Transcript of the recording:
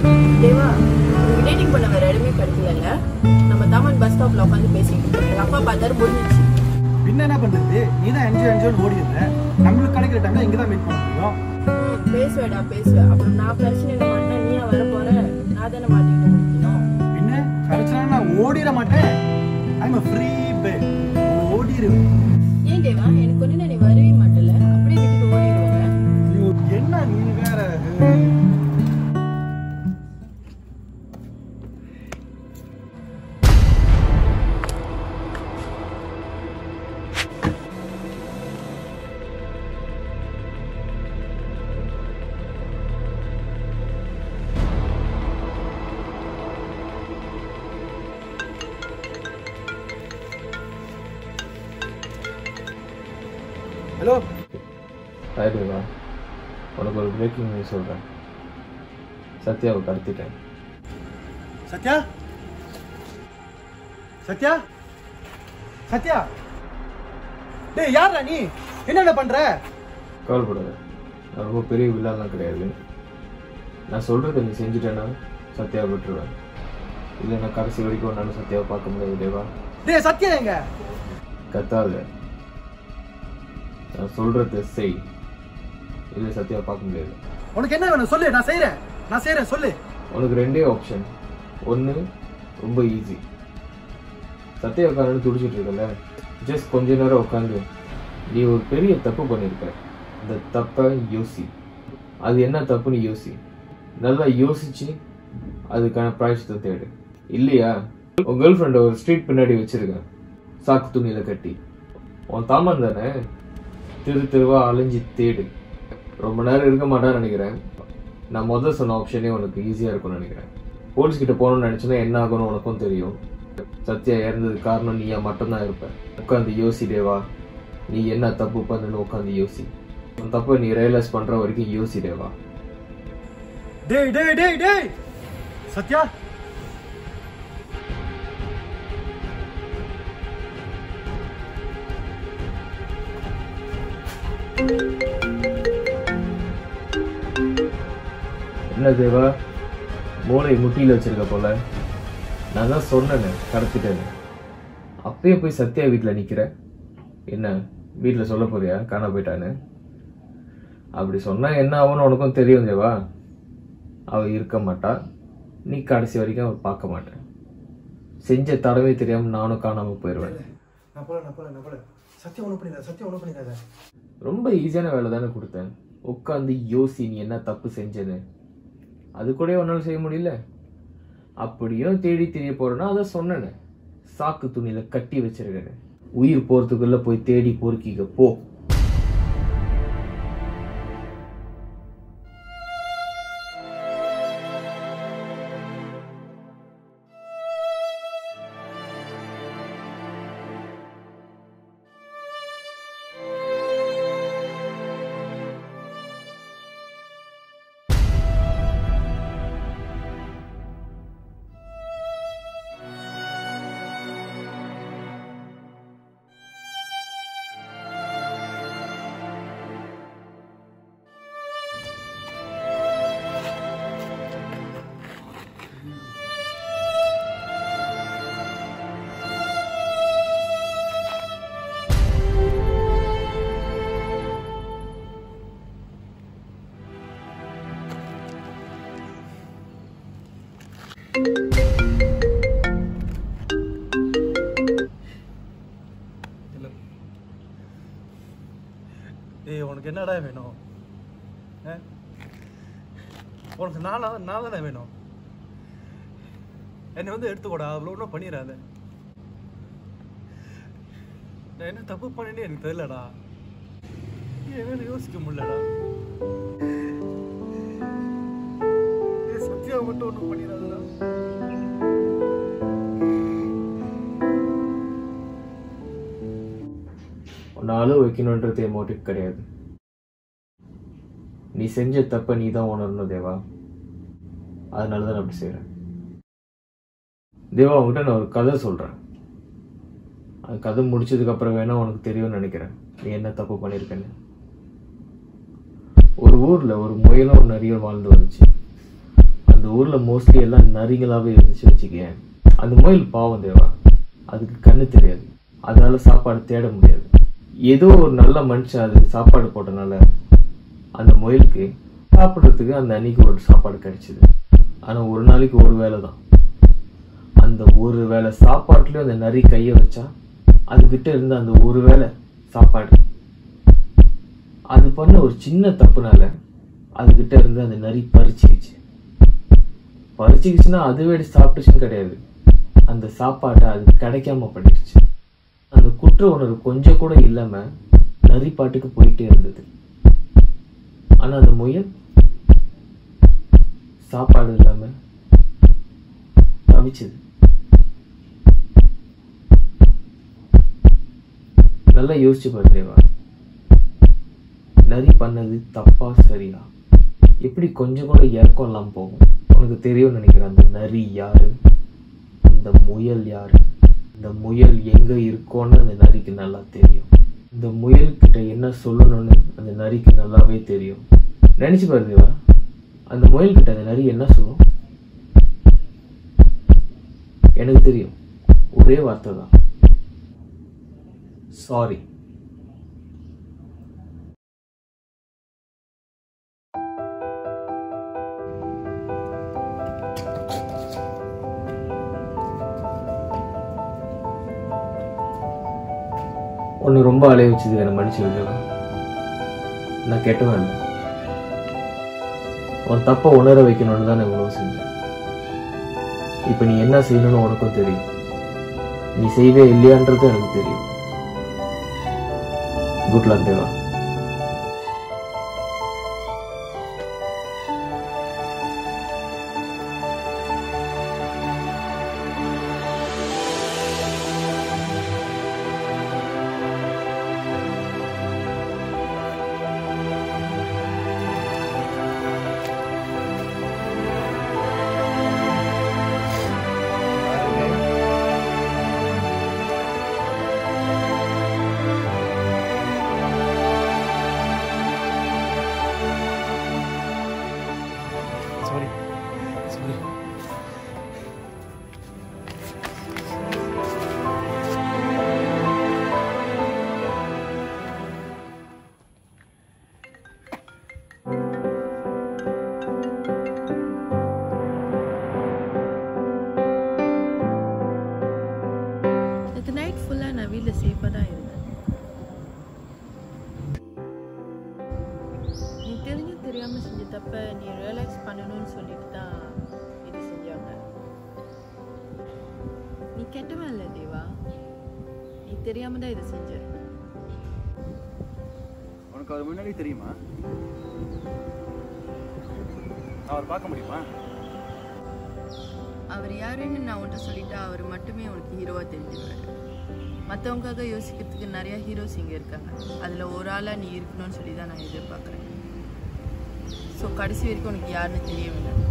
தேவா உனக்கு டேட்டிங் பண்ண வேற இடமே கிடைக்கல நம்ம தாமன் பஸ் ஸ்டாப்ல உட்காந்து பேசிட்டு இருக்கோம் எங்க அப்பா பார்த்தாரு முடிஞ்சிச்சு பின்ன என்ன பண்றது நீ தான் என்ஜாய் என்ஜாய் ஓடிடுற நம்மளுக்கு கிடைக்கிற டைம்ல இங்க தான் மீட் பண்ண முடியும் ம், பேசுவேடா பேசுவேன் அப்புறம் நான் பிரச்சனை பண்ண நீயா வர போற நான் தானே மாட்டிக்கிட்டு முடிக்கணும் பின்ன கிடைச்சா நான் ஓடிட மாட்டேன் ஐம் ஃப்ரீ பேட் ஓடிடுவேன் ஏன் தேவா எனக்கு ஒண்ணு நீ வரவே மாட்டல அப்படியே விட்டுட்டு ஓடிடுவேன் ஐயோ, என்ன நீ வேற ஹலோ ஆயிடுவா உனக்கு ஒரு பிரேக்கிங் நியூஸ் சொல்கிறேன் சத்யாவை கடத்திட்டேன் சத்யா சத்யா சத்யா டேய் யாரா நீ என்னென்ன பண்ற கவலைப்படாத நான் ரொம்ப பெரிய வில்லாலாம் கிடையாது நான் சொல்கிறத நீ செஞ்சுட்டேன்னா சத்யாவை விட்டுருவேன் இல்லை நான் கடைசி வரைக்கும் நான் சத்யாவை பார்க்க முடியாது தேவா டேய் சத்யா எங்க கத்தாத நான் சொல்கிறத செய் இல்லை சத்யாவை பார்க்க முடியாது உனக்கு என்ன வேணும் சொல்லு நான் செய்றேன் நான் செய்றேன் சொல்லு உனக்கு ரெண்டே ஆப்ஷன் ஒன்று ரொம்ப ஈஸி சத்யா உட்காந்து துடிச்சிட்டு இருக்கல ஜஸ்ட் கொஞ்ச நேரம் உட்காந்து நீ ஒரு பெரிய தப்பு பண்ணியிருக்க அந்த தப்பை யோசி அது என்ன தப்புன்னு யோசி நல்லா யோசிச்சு அதுக்கான பிராய்ச்சித்தம் தேடு இல்லையா உன் கேர்ள் ஃப்ரெண்டை ஒரு ஸ்ட்ரீட் பின்னாடி வச்சிருக்க சாக்கு துணியில கட்டி உன் தாமன் தானே தெரு தெருவா அலைஞ்சு தேடு ரொம்ப நேரம் இருக்க மாட்டான்னு நினைக்கிறேன் நான் முதல் சொன்ன ஆப்ஷனே உனக்கு ஈஸியாக இருக்கும்னு நினைக்கிறேன் போலீஸ் கிட்ட போகணும்னு நினச்சினா என்ன ஆகும்னு உனக்கும் தெரியும் சத்யா இறந்தது காரணம் நீயா மட்டும்தான் இருப்ப உட்காந்து யோசி தேவா நீ என்ன தப்பு பண்ணுன்னு உட்காந்து யோசி உன் தப்பை நீ ரியலைஸ் பண்ற வரைக்கும் யோசி தேவா டேய் டேய் டேய் டேய் சத்யா என்ன தேவா மூளை முட்டியில் வச்சிருக்க போல நான் தான் சொன்னேனே கடத்திட்டேன்னு அப்பயே போய் சத்யா வீட்டில் நிற்கிற என்ன வீட்டில் சொல்ல போறியா காண போயிட்டான்னு அப்படி சொன்னா என்ன ஆகும்னு உனக்கும் தெரியும் தேவா அவ இருக்க மாட்டா நீ கடைசி வரைக்கும் அவ பார்க்க மாட்டேன் செஞ்ச தடவை தெரியாம நானும் காணாம போயிடுவேன் நான் போல நான் போல நான் போல சத்யா ஒண்ணு பண்ணிடாத சத்யா ஒண்ணு பண்ணிடாத ரொம்ப ஈஸியான வேலை தானே கொடுத்தேன் உட்காந்து யோசி நீ என்ன தப்பு செஞ்சேன்னு அது கூட உன்னால செய்ய முடியல அப்படியும் தேடி தெரிய போறேன்னா அதை சொன்னேனே சாக்கு துணியில கட்டி வச்சிருக்கேன் உயிர் போறதுக்குள்ள போய் தேடி பொறுக்கிக்க போ இல்ல ஏய் உனக்கு என்னடா வேணும் ஆ? உனக்கு நானா நான் தானே வேணும் என்னை வந்து எடுத்துக்கூடா அவ்வளோ ஒன்றும் பண்ணிடாத நான் என்ன தப்பு பண்ணேன்னு எனக்கு தெரியலடா என்னால யோசிக்க முடியலடா ஏய், சத்யா மட்டும் ஒன்றும் பண்ணிடாதடா உன்னை அழுவ வைக்கணுன்றது என் மோட்டிவ் கிடையாது நீ செஞ்ச தப்பை நீ தான் உணரணும் தேவா அதனால தான் நான் அப்படி செய்கிறேன் தேவா உன்கிட்ட நான் ஒரு கதை சொல்கிறேன் அது கதை முடிச்சதுக்கு அப்புறம் வேணா உனக்கு தெரியும்னு நினைக்கிறேன் நீ என்ன தப்பு பண்ணியிருக்கேன்னு ஒரு ஊரில் ஒரு முயலும் ஒரு நரியும் வாழ்ந்து வந்துச்சு அந்த ஊர்ல மோஸ்ட்லி எல்லாம் நரிங்களாவே இருந்துச்சு வச்சுக்கேன் அந்த முயல் பாவம் தேவா அதுக்கு கண்ணு தெரியாது அதனால சாப்பாடு தேட முடியாது ஏதோ ஒரு நல்ல மனுஷன் அதுக்கு சாப்பாடு போட்டனால அந்த முயலுக்கு சாப்பிட்றதுக்கு அந்த அன்னைக்கு ஒரு சாப்பாடு கிடைச்சிது ஆனா ஒரு நாளைக்கு ஒரு வேளை தான் அந்த ஒரு வேளை சாப்பாட்டுலயும் அந்த நரி கையை வச்சா அதுகிட்ட இருந்த அந்த ஒரு வேளை சாப்பாடு அது பண்ண ஒரு சின்ன தப்புனால அதுகிட்ட இருந்து அந்த நரி பறிச்சுக்கிச்சு பறிச்சுக்கிச்சுன்னா அதுவே எடுத்து சாப்பிட்டுச்சுன்னு கிடையாது அந்த சாப்பாட்டை அது கிடைக்காம பண்ணிடுச்சு அந்த குற்ற உணர்வு கொஞ்சம் கூட இல்லாம நரி பாட்டுக்கு போயிட்டே இருந்தது ஆனா அந்த முயல் சாப்பாடு இல்லாம தவிச்சது நல்லா யோசிச்சு பாரு தேவா நரி பண்ணது தப்பா சரியா எப்படி கொஞ்சம் கூட இறக்கம் இல்லாம போகும் உனக்கு தெரியும்னு நினைக்கிறேன் அந்த நரி யாரு அந்த முயல் யாரு இந்த முயல் எங்க இருக்கோன்னு அந்த நரிக்கு நல்லா தெரியும் இந்த முயல் கிட்ட என்ன சொல்லணும்னு அந்த நரிக்கு நல்லாவே தெரியும் நினைச்சு பாரு தேவா அந்த முயல் கிட்ட அந்த நரி என்ன சொல்லும் எனக்கு தெரியும் ஒரே வார்த்தை தான் சாரி ஒன்று ரொம்ப அலைய வச்சது என்னை மன்னிச்சு நான் கெட்டவன் இல்லை உன் தப்பை உணர வைக்கணும்னு தான் நான் இவ்வளவு செஞ்சேன் இப்போ நீ என்ன செய்யணும்னு உனக்கும் தெரியும் நீ செய்வே இல்லையான்றது எனக்கு தெரியும் good luck Deva sorry sorry நேற்று நைட் ஃபுல்லாக நான் வீட்டில் சேஃபாக தான் இருந்தேன் நீ தெரிஞ்சு தெரியாமல் செஞ்ச தப்ப நீ ரியலைஸ் பண்ணணும்னு சொல்லிட்டு தான் இது செஞ்சாங்க நீ கெட்டவன் இல்லை தேவா நீ தெரியாம தான் இதை செஞ்ச உனக்கு அவர் முன்னாடி தெரியுமா அவர் பார்க்க முடியுமா அவர் யாருன்னு நான் உன்கிட்ட சொல்லிட்டா அவர் மட்டுமே உனக்கு ஹீரோவாக தெரிஞ்சுருவாரு மற்றவங்களுக்காக யோசிக்கிறதுக்கு நிறைய ஹீரோஸ் இங்கே இருக்காங்க அதில் ஒரு ஆளாக நீ இருக்கணும்னு சொல்லி தான் நான் எதிர்பார்க்குறேன் ஸோ கடைசி வரைக்கும் உனக்கு யாருன்னு தெரியவில்லை